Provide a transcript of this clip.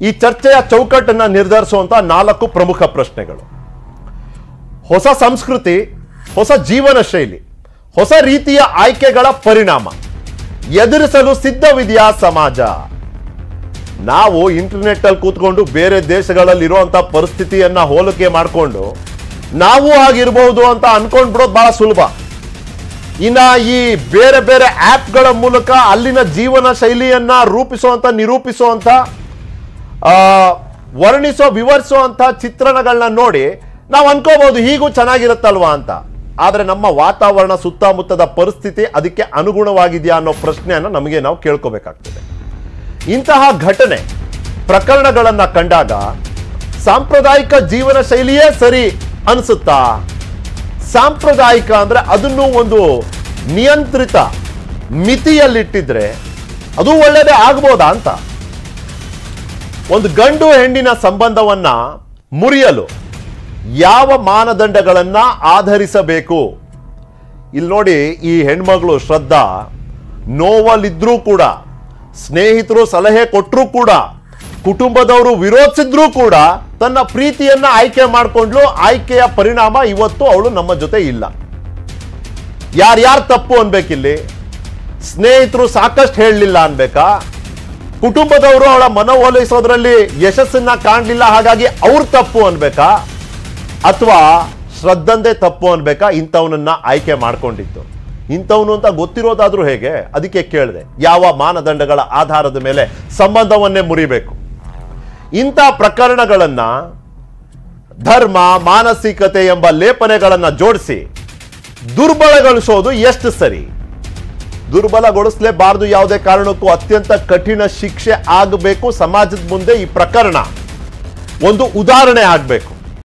ಈ ಚರ್ಚೆಯ ಚೌಕಟ್ಟನ್ನ ನಿರ್ಧರಿಸುವಂತ ನಾಲ್ಕು ಪ್ರಮುಖ ಪ್ರಶ್ನೆಗಳು ಹೊಸ ಸಂಸ್ಕೃತಿ ಹೊಸ ಜೀವನ ಶೈಲಿ ಹೊಸ ರೀತಿಯ ಆಯ್ಕೆಗಳ ಪರಿಣಾಮ ಎದುರಿಸಲು ಸಿದ್ಧವಿದೆಯಾ ಸಮಾಜ ನಾವು ಇಂಟರ್ನೆಟ್ ಅಲ್ಲಿ ಕೂತ್ಕೊಂಡು ಬೇರೆ ದೇಶಗಳಲ್ಲಿ ಇರುವಂತ ಪರಿಸ್ಥಿತಿಯನ್ನ ಹೋಲಿಕೆ ಮಾಡಿಕೊಂಡು ನಾವು ಆಗಿರಬಹುದು ಅಂತ ಅನ್ಕೊಂಡ್ಬಿಡೋದು ಬಹಳ ಸುಲಭ ಇನ್ನ ಈ ಬೇರೆ ಬೇರೆ ಆ್ಯಪ್ಗಳ ಮೂಲಕ ಅಲ್ಲಿನ ಜೀವನ ಶೈಲಿಯನ್ನ ರೂಪಿಸುವಂತ ನಿರೂಪಿಸುವಂತ ಆ, ವರ್ಣಿಸೋ ವಿವರಿಸುವಂತ ಚಿತ್ರಣಗಳನ್ನ ನೋಡಿ ನಾವು ಅನ್ಕೋಬಹುದು ಹೀಗೂ ಚೆನ್ನಾಗಿರುತ್ತಲ್ವಾ ಅಂತ ಆದ್ರೆ ನಮ್ಮ ವಾತಾವರಣ ಸುತ್ತಮುತ್ತದ ಪರಿಸ್ಥಿತಿ ಅದಕ್ಕೆ ಅನುಗುಣವಾಗಿದೆಯಾ ಅನ್ನೋ ಪ್ರಶ್ನೆಯನ್ನ ನಮಗೆ ನಾವು ಕೇಳ್ಕೋಬೇಕಾಗ್ತದೆ ಇಂತಹ ಘಟನೆ ಪ್ರಕರಣಗಳನ್ನ ಕಂಡಾಗ ಸಾಂಪ್ರದಾಯಿಕ ಜೀವನ ಶೈಲಿಯೇ ಸರಿ ಅನಿಸುತ್ತಾ ಸಾಂಪ್ರದಾಯಿಕ ಅಂದ್ರೆ ಅದನ್ನು ಒಂದು ನಿಯಂತ್ರಿತ ಮಿತಿಯಲ್ಲಿಟ್ಟಿದ್ರೆ ಅದು ಒಳ್ಳೆಯದೇ ಆಗ್ಬೋದಾ ಅಂತ ಒಂದು ಗಂಡು ಹೆಣ್ಣಿನ ಸಂಬಂಧವನ್ನ ಮುರಿಯಲು ಯಾವ ಮಾನದಂಡಗಳನ್ನ ಆಧರಿಸಬೇಕು ಇಲ್ಲಿ ನೋಡಿ ಈ ಹೆಣ್ಮಗಳು ಶ್ರದ್ಧಾ ನೋವಲ್ಲಿದ್ರೂ ಕೂಡ ಸ್ನೇಹಿತರು ಸಲಹೆ ಕೊಟ್ಟರೂ ಕೂಡ ಕುಟುಂಬದವರು ವಿರೋಧಿಸಿದ್ರೂ ಕೂಡ ತನ್ನ ಪ್ರೀತಿಯನ್ನ ಆಯ್ಕೆ ಮಾಡಿಕೊಂಡ್ಲು ಆಯ್ಕೆಯ ಪರಿಣಾಮ ಇವತ್ತು ಅವಳು ನಮ್ಮ ಜೊತೆ ಇಲ್ಲ ಯಾರ್ಯಾರು ತಪ್ಪು ಅನ್ಬೇಕಿಲ್ಲಿ ಸ್ನೇಹಿತರು ಸಾಕಷ್ಟು ಹೇಳಲಿಲ್ಲ ಅನ್ಬೇಕಾ ಕುಟುಂಬದವರು ಅವಳ ಮನವೊಲಿಸೋದ್ರಲ್ಲಿ ಯಶಸ್ಸನ್ನ ಕಾಣಲಿಲ್ಲ ಹಾಗಾಗಿ ಅವ್ರ ತಪ್ಪು ಅನ್ಬೇಕಾ ಅಥವಾ ಶ್ರದ್ಧಂದೆ ತಪ್ಪು ಅನ್ಬೇಕಾ ಇಂಥವನನ್ನ ಆಯ್ಕೆ ಮಾಡ್ಕೊಂಡಿತ್ತು ಇಂಥವನು ಅಂತ ಗೊತ್ತಿರೋದಾದ್ರೂ ಹೇಗೆ ಅದಕ್ಕೆ ಕೇಳಿದೆ ಯಾವ ಮಾನದಂಡಗಳ ಆಧಾರದ ಮೇಲೆ ಸಂಬಂಧವನ್ನೇ ಮುರಿಬೇಕು ಇಂಥ ಪ್ರಕರಣಗಳನ್ನ ಧರ್ಮ ಮಾನಸಿಕತೆ ಎಂಬ ಲೇಪನೆಗಳನ್ನ ಜೋಡಿಸಿ ದುರ್ಬಲಗೊಳಿಸೋದು ಎಷ್ಟು ಸರಿ ದುರ್ಬಲಗೊಳಿಸಲೇಬಾರದು ಯಾವುದೇ ಕಾರಣಕ್ಕೂ ಅತ್ಯಂತ ಕಠಿಣ ಶಿಕ್ಷೆ ಆಗಬೇಕು ಸಮಾಜದ ಮುಂದೆ ಈ ಪ್ರಕರಣ ಒಂದು ಉದಾಹರಣೆ ಆಗಬೇಕು